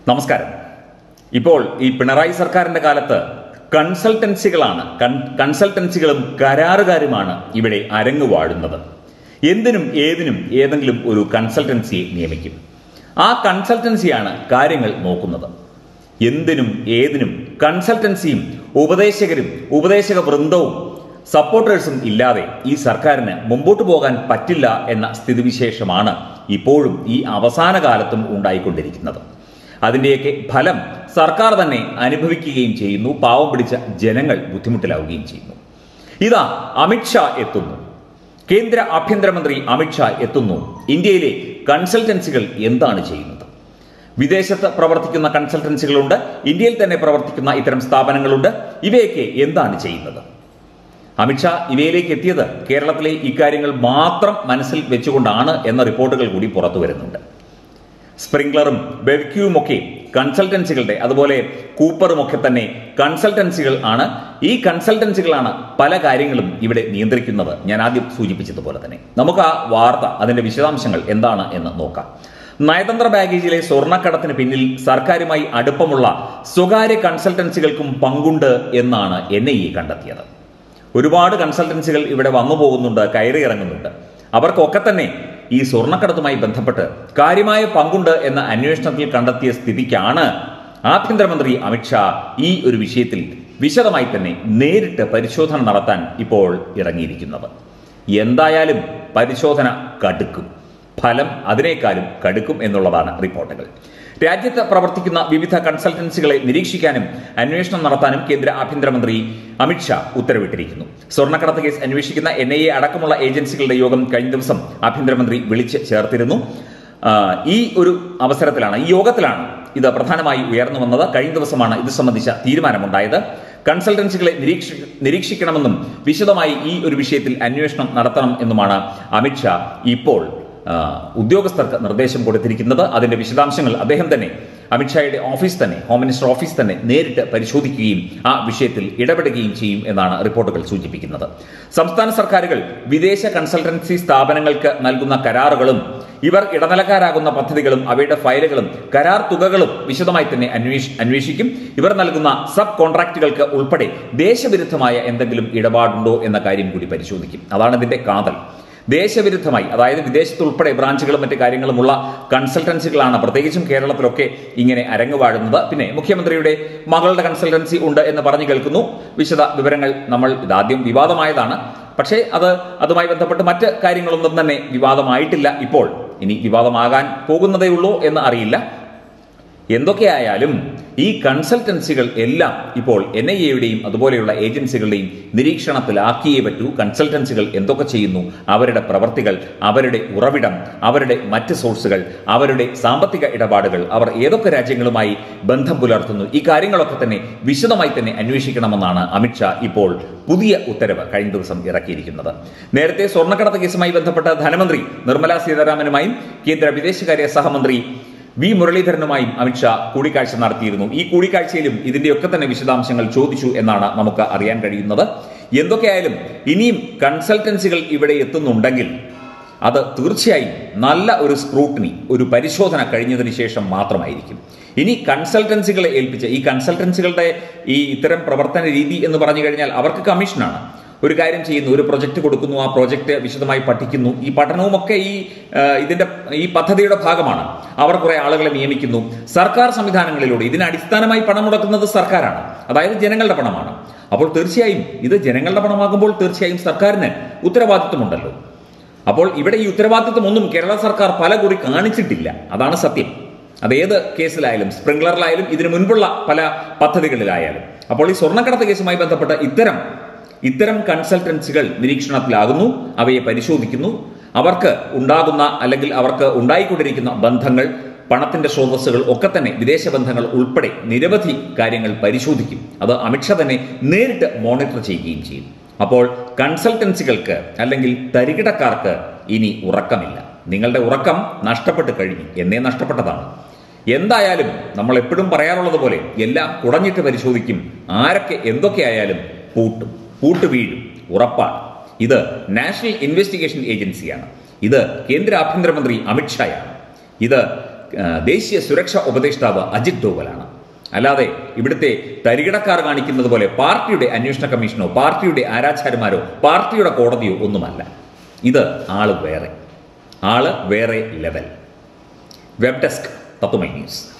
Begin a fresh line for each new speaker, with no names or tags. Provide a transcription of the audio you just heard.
നമസ്കാരം ഇപ്പോൾ ഈ പിണറായി സർക്കാരിന്റെ കാലത്ത് കൺസൾട്ടൻസികളാണ് കൺ- കൺസൾട്ടൻസികളും കരാറുകാരുമാണ് ഇവിടെ അരങ്ങ് വാഴുന്നത് എന്തിനും ഏതിനും ഏതെങ്കിലും ഒരു കൺസൾട്ടൻസിയെ നിയമിക്കും ആ കൺസൾട്ടൻസിയാണ് കാര്യങ്ങൾ നോക്കുന്നത് എന്തിനും ഏതിനും കൺസൾട്ടൻസിയും ഉപദേശകരും ഉപദേശക വൃന്ദവും സപ്പോർട്ടേഴ്സും ഇല്ലാതെ ഈ സർക്കാരിന് മുമ്പോട്ട് പോകാൻ പറ്റില്ല എന്ന സ്ഥിതിവിശേഷമാണ് ഇപ്പോഴും ഈ അവസാന കാലത്തും ഉണ്ടായിക്കൊണ്ടിരിക്കുന്നത് അതിൻ്റെയൊക്കെ ഫലം സർക്കാർ തന്നെ അനുഭവിക്കുകയും ചെയ്യുന്നു പാവം പിടിച്ച ജനങ്ങൾ ബുദ്ധിമുട്ടിലാവുകയും ചെയ്യുന്നു ഇതാ അമിത്ഷാ എത്തുന്നു കേന്ദ്ര ആഭ്യന്തരമന്ത്രി അമിത്ഷാ എത്തുന്നു ഇന്ത്യയിലെ കൺസൾട്ടൻസികൾ എന്താണ് ചെയ്യുന്നത് വിദേശത്ത് പ്രവർത്തിക്കുന്ന കൺസൾട്ടൻസികളുണ്ട് ഇന്ത്യയിൽ തന്നെ പ്രവർത്തിക്കുന്ന ഇത്തരം സ്ഥാപനങ്ങളുണ്ട് ഇവയൊക്കെ എന്താണ് ചെയ്യുന്നത് അമിത്ഷാ ഇവയിലേക്ക് എത്തിയത് കേരളത്തിലെ ഇക്കാര്യങ്ങൾ മാത്രം മനസ്സിൽ വെച്ചുകൊണ്ടാണ് എന്ന റിപ്പോർട്ടുകൾ കൂടി പുറത്തു വരുന്നുണ്ട് സ്പ്രിംഗ്ലറും ബെവ്ക്യൂവും ഒക്കെ കൺസൾട്ടൻസികളുടെ അതുപോലെ കൂപ്പറും ഒക്കെ തന്നെ കൺസൾട്ടൻസികൾ ആണ് ഈ കൺസൾട്ടൻസികളാണ് പല കാര്യങ്ങളും ഇവിടെ നിയന്ത്രിക്കുന്നത് ഞാൻ ആദ്യം സൂചിപ്പിച്ചതുപോലെ തന്നെ നമുക്ക് ആ വാർത്ത അതിന്റെ വിശദാംശങ്ങൾ എന്താണ് എന്ന് നോക്കാം നയതന്ത്ര ബാഗേജിലെ സ്വർണ്ണക്കടത്തിന് പിന്നിൽ സർക്കാരുമായി അടുപ്പമുള്ള സ്വകാര്യ കൺസൾട്ടൻസികൾക്കും പങ്കുണ്ട് എന്നാണ് എൻ ഐ എ കണ്ടെത്തിയത് ഒരുപാട് കൺസൾട്ടൻസികൾ ഇവിടെ വന്നു പോകുന്നുണ്ട് കയറി ഇറങ്ങുന്നുണ്ട് അവർക്കൊക്കെ തന്നെ ഈ സ്വർണ്ണക്കടത്തുമായി ബന്ധപ്പെട്ട് കാര്യമായ പങ്കുണ്ട് എന്ന അന്വേഷണത്തിൽ കണ്ടെത്തിയ സ്ഥിതിക്കാണ് ആഭ്യന്തരമന്ത്രി അമിത്ഷാ ഈ ഒരു വിഷയത്തിൽ വിശദമായി തന്നെ നേരിട്ട് പരിശോധന നടത്താൻ ഇപ്പോൾ ഇറങ്ങിയിരിക്കുന്നത് എന്തായാലും പരിശോധന കടുക്കും ഫലം അതിനേക്കാളും കടുക്കും എന്നുള്ളതാണ് റിപ്പോർട്ടുകൾ രാജ്യത്ത് പ്രവർത്തിക്കുന്ന വിവിധ കൺസൾട്ടൻസികളെ നിരീക്ഷിക്കാനും അന്വേഷണം നടത്താനും കേന്ദ്ര ആഭ്യന്തരമന്ത്രി അമിത്ഷാ ഉത്തരവിട്ടിരിക്കുന്നു സ്വർണ്ണക്കടത്ത് കേസ് അന്വേഷിക്കുന്ന എൻ ഐ എ അടക്കമുള്ള ഏജൻസികളുടെ യോഗം കഴിഞ്ഞ ദിവസം ആഭ്യന്തരമന്ത്രി വിളിച്ച് ചേർത്തിരുന്നു ആ, ഈ ഒരു അവസരത്തിലാണ് ഈ യോഗത്തിലാണ് ഇത് പ്രധാനമായി ഉയർന്നു വന്നത് കഴിഞ്ഞ ദിവസമാണ് ഇത് സംബന്ധിച്ച തീരുമാനമുണ്ടായത് കൺസൾട്ടൻസികളെ നിരീക്ഷി നിരീക്ഷിക്കണമെന്നും വിശദമായി ഈ ഒരു വിഷയത്തിൽ അന്വേഷണം നടത്തണം എന്നുമാണ് അമിത്ഷാ ഇപ്പോൾ ആ, ഉദ്യോഗസ്ഥർക്ക് നിർദ്ദേശം കൊടുത്തിരിക്കുന്നത് അതിന്റെ വിശദാംശങ്ങൾ അദ്ദേഹം തന്നെ അമിത്ഷായുടെ ഓഫീസ് തന്നെ ഹോം മിനിസ്റ്റർ ഓഫീസ് തന്നെ നേരിട്ട് പരിശോധിക്കുകയും ആ വിഷയത്തിൽ ഇടപെടുകയും ചെയ്യും എന്നാണ് റിപ്പോർട്ടുകൾ സൂചിപ്പിക്കുന്നത് സംസ്ഥാന സർക്കാരുകൾ വിദേശ കൺസൾട്ടൻസി സ്ഥാപനങ്ങൾക്ക് നൽകുന്ന കരാറുകളും ഇവർ ഇടനിലക്കാരാകുന്ന പദ്ധതികളും അവയുടെ ഫയലുകളും കരാർ തുകകളും വിശദമായി തന്നെ അന്വേഷി അന്വേഷിക്കും ഇവർ നൽകുന്ന സബ് കോൺട്രാക്റ്റുകൾക്ക് ഉൾപ്പെടെ ദേശവിരുദ്ധമായ എന്തെങ്കിലും ഇടപാടുണ്ടോ എന്ന കാര്യം കൂടി പരിശോധിക്കും അതാണ് ഇതിന്റെ കാതൽ ദേശവിരുദ്ധമായി അതായത് വിദേശത്ത് ഉൾപ്പെടെ ബ്രാഞ്ചുകളും മറ്റു കാര്യങ്ങളുമുള്ള കൺസൾട്ടൻസികളാണ് പ്രത്യേകിച്ചും കേരളത്തിലൊക്കെ ഇങ്ങനെ അരങ്ങുവാഴുന്നത് പിന്നെ മുഖ്യമന്ത്രിയുടെ മകളുടെ കൺസൾട്ടൻസി ഉണ്ട് എന്ന് പറഞ്ഞു കേൾക്കുന്നു വിശദ വിവരങ്ങൾ നമ്മൾ ഇതാദ്യം വിവാദമായതാണ് പക്ഷേ അത് അതുമായി ബന്ധപ്പെട്ട് മറ്റ് കാര്യങ്ങളൊന്നും തന്നെ വിവാദമായിട്ടില്ല ഇപ്പോൾ ഇനി വിവാദമാകാൻ പോകുന്നതേ ഉള്ളൂ എന്ന് അറിയില്ല എന്തൊക്കെയായാലും ഈ കൺസൾട്ടൻസികൾ എല്ലാം ഇപ്പോൾ എൻ ഐ എയുടെയും അതുപോലെയുള്ള ഏജൻസികളുടെയും നിരീക്ഷണത്തിലാക്കിയേ പറ്റൂ കൺസൾട്ടൻസികൾ എന്തൊക്കെ ചെയ്യുന്നു അവരുടെ പ്രവർത്തികൾ അവരുടെ ഉറവിടം അവരുടെ മറ്റ് സോഴ്സുകൾ അവരുടെ സാമ്പത്തിക ഇടപാടുകൾ അവർ ഏതൊക്കെ രാജ്യങ്ങളുമായി ബന്ധം പുലർത്തുന്നു ഈ കാര്യങ്ങളൊക്കെ തന്നെ വിശദമായി തന്നെ അന്വേഷിക്കണമെന്നാണ് അമിത്ഷാ ഇപ്പോൾ പുതിയ ഉത്തരവ് കഴിഞ്ഞ ദിവസം ഇറക്കിയിരിക്കുന്നത് നേരത്തെ സ്വർണ്ണക്കടത്ത് കേസുമായി ബന്ധപ്പെട്ട ധനമന്ത്രി നിർമ്മല സീതാരാമനുമായും കേന്ദ്ര വിദേശകാര്യ സഹമന്ത്രി വി മുരളീധരനുമായും അമിത്ഷാ കൂടിക്കാഴ്ച നടത്തിയിരുന്നു ഈ കൂടിക്കാഴ്ചയിലും ഇതിന്റെയൊക്കെ തന്നെ വിശദാംശങ്ങൾ ചോദിച്ചു എന്നാണ് നമുക്ക് അറിയാൻ കഴിയുന്നത് എന്തൊക്കെയായാലും ഇനിയും കൺസൾട്ടൻസികൾ ഇവിടെ എത്തുന്നുണ്ടെങ്കിൽ അത് തീർച്ചയായും നല്ല ഒരു സ്ക്രൂട്ടിനി ഒരു പരിശോധന കഴിഞ്ഞതിന് ശേഷം മാത്രമായിരിക്കും ഇനി കൺസൾട്ടൻസികളെ ഏൽപ്പിച്ച ഈ കൺസൾട്ടൻസികളുടെ ഈ ഇത്തരം പ്രവർത്തന രീതി എന്ന് പറഞ്ഞു കഴിഞ്ഞാൽ അവർക്ക് കമ്മീഷനാണ് ഒരു കാര്യം ചെയ്യുന്നു ഒരു പ്രൊജക്ട് കൊടുക്കുന്നു ആ പ്രോജക്റ്റ് വിശദമായി പഠിക്കുന്നു ഈ പഠനവുമൊക്കെ ഈ ആ, ഇതിന്റെ ഈ പദ്ധതിയുടെ ഭാഗമാണ് അവർ കുറെ ആളുകളെ നിയമിക്കുന്നു സർക്കാർ സംവിധാനങ്ങളിലൂടെ ഇതിന് അടിസ്ഥാനമായി പണം മുടക്കുന്നത് സർക്കാരാണ് അതായത് ജനങ്ങളുടെ പണമാണ് അപ്പോൾ തീർച്ചയായും ഇത് ജനങ്ങളുടെ പണമാകുമ്പോൾ തീർച്ചയായും സർക്കാരിന് ഉത്തരവാദിത്വമുണ്ടല്ലോ അപ്പോൾ ഇവിടെ ഈ ഉത്തരവാദിത്വം ഒന്നും കേരള സർക്കാർ പല കുറി കാണിച്ചിട്ടില്ല അതാണ് സത്യം അത് ഏത് കേസിലായാലും സ്പ്രിംഗ്ലറിലായാലും ഇതിനു മുൻപുള്ള പല പദ്ധതികളിലായാലും അപ്പോൾ ഈ സ്വർണ്ണക്കടത്ത് കേസുമായി ബന്ധപ്പെട്ട ഇത്തരം ഇത്തരം കൺസൾട്ടൻസികൾ നിരീക്ഷണത്തിലാകുന്നു അവയെ പരിശോധിക്കുന്നു അവർക്ക് ഉണ്ടാകുന്ന അല്ലെങ്കിൽ അവർക്ക് ഉണ്ടായിക്കൊണ്ടിരിക്കുന്ന ബന്ധങ്ങൾ പണത്തിന്റെ സ്രോതസ്സുകൾ ഒക്കെ തന്നെ വിദേശ ബന്ധങ്ങൾ ഉൾപ്പെടെ നിരവധി കാര്യങ്ങൾ പരിശോധിക്കും അത് അമിത്ഷാ തന്നെ നേരിട്ട് മോണിറ്റർ ചെയ്യുകയും ചെയ്യും അപ്പോൾ കൺസൾട്ടൻസികൾക്ക് അല്ലെങ്കിൽ തരികിടക്കാർക്ക് ഇനി ഉറക്കമില്ല നിങ്ങളുടെ ഉറക്കം നഷ്ടപ്പെട്ട് കഴിഞ്ഞു എന്നേ നഷ്ടപ്പെട്ടതാണ് എന്തായാലും നമ്മൾ എപ്പോഴും പറയാറുള്ളത് പോലെ എല്ലാം കുടഞ്ഞിട്ട് പരിശോധിക്കും ആരൊക്കെ എന്തൊക്കെ ആയാലും പൂട്ടും പൂട്ട് വീഴും ഉറപ്പാണ് ഇത് നാഷണൽ ഇൻവെസ്റ്റിഗേഷൻ ഏജൻസിയാണ് ഇത് കേന്ദ്ര ആഭ്യന്തരമന്ത്രി അമിത്ഷായാണ് ഇത് ആ, ദേശീയ സുരക്ഷാ ഉപദേഷ്ടാവ് അജിത് ഡോവലാണ് അല്ലാതെ ഇവിടുത്തെ തരികിടക്കാർ കാണിക്കുന്നത് പോലെ പാർട്ടിയുടെ അന്വേഷണ കമ്മീഷനോ പാർട്ടിയുടെ ആരാച്ചാര്യന്മാരോ പാർട്ടിയുടെ കോടതിയോ ഒന്നുമല്ല ഇത് ആള് വേറെ ആള് വേറെ ലെവൽ വെബ് ഡെസ്ക് തത്തുമൈ ന്യൂസ്